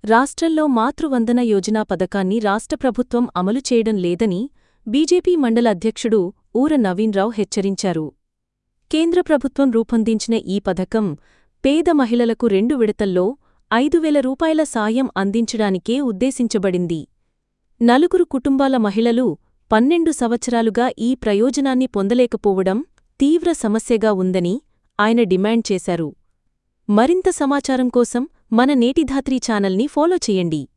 రాష్ట్రంలో మాతృవందన యోజన పథకాన్ని రాష్ట్ర ప్రభుత్వం అమలు చేయడం లేదని బీజేపీ మండల అధ్యక్షుడు ఊర నవీన్రావు హెచ్చరించారు కేంద్ర ప్రభుత్వం రూపొందించిన ఈ పథకం పేద మహిళలకు రెండు విడతల్లో ఐదు వేల రూపాయల సాయం అందించడానికే ఉద్దేశించబడింది నలుగురు కుటుంబాల మహిళలు పన్నెండు సంవత్సరాలుగా ఈ ప్రయోజనాన్ని పొందలేకపోవడం తీవ్ర సమస్యగా ఉందని ఆయన డిమాండ్ చేశారు మరింత సమాచారం కోసం మన నేటిధాత్రి ఛానల్ని ఫాలో చేయండి